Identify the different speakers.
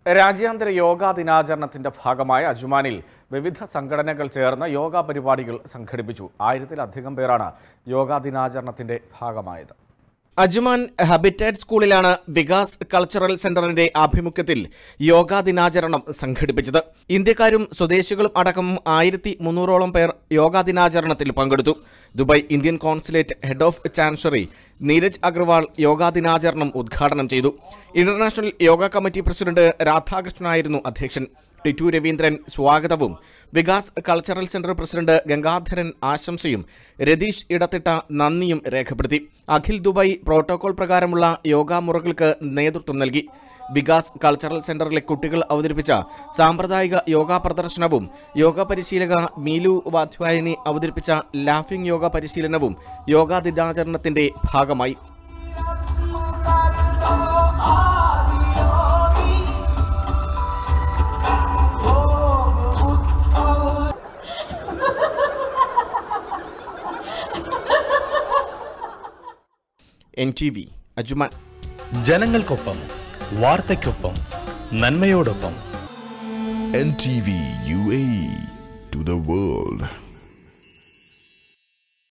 Speaker 1: രാജ്യാന്തര യോഗാ ദിനാചരണത്തിന്റെ ഭാഗമായ അജുമാനിൽ വിവിധ സംഘടനകൾ ചേർന്ന് യോഗാ പരിപാടികൾ സംഘടിപ്പിച്ചു ആയിരത്തിലധികം പേരാണ് യോഗാ ദിനാചരണത്തിന്റെ ഭാഗമായത്
Speaker 2: അജ്മാൻ ഹാബിറ്റാറ്റ് സ്കൂളിലാണ് വികാസ് കൾച്ചറൽ സെന്ററിന്റെ ആഭിമുഖ്യത്തിൽ യോഗാ ദിനാചരണം സംഘടിപ്പിച്ചത് ഇന്ത്യക്കാരും സ്വദേശികളും അടക്കം ആയിരത്തി മുന്നൂറോളം പേർ യോഗാ ദിനാചരണത്തിൽ പങ്കെടുത്തു Dubai Indian consulate head of chancellery Neeraj Agarwal yoga ദിനാചരണം ഉദ്ഘാടനം ചെയ്തു ഇന്റർനാഷണൽ യോഗ കമ്മിറ്റി പ്രസിഡന്റ് രാധാകൃഷ്ണനായിരുന്നു അധ്യക്ഷൻ ടിറ്റു രവീന്ദ്രൻ സ്വാഗതവും Vikas cultural centre president Gangadharan ആശംസയും രതീഷ് ഇടത്തിട്ട നന്ദിയും രേഖപ്പെടുത്തി അഖിൽ ദുബായ് പ്രോട്ടോകോൾ പ്രകാരമുള്ള യോഗാ മുറകൾക്ക് നേതൃത്വം നൽകി വികാസ് കൾച്ചറൽ സെന്ററിലെ കുട്ടികൾ അവതരിപ്പിച്ച സാമ്പ്രദായിക യോഗാ പ്രദർശനവും യോഗ പരിശീലക മീലു വാധ്വായനി അവതരിപ്പിച്ച ലാഫിംഗ് യോഗ പരിശീലനവും യോഗാ ദിനാചരണത്തിന്റെ ഭാഗമായി എൻ ടി വി അജുമാൻ
Speaker 3: ജനങ്ങൾക്കൊപ്പം വാർത്തയ്ക്കൊപ്പം നന്മയോടൊപ്പം
Speaker 4: NTV UAE to the world.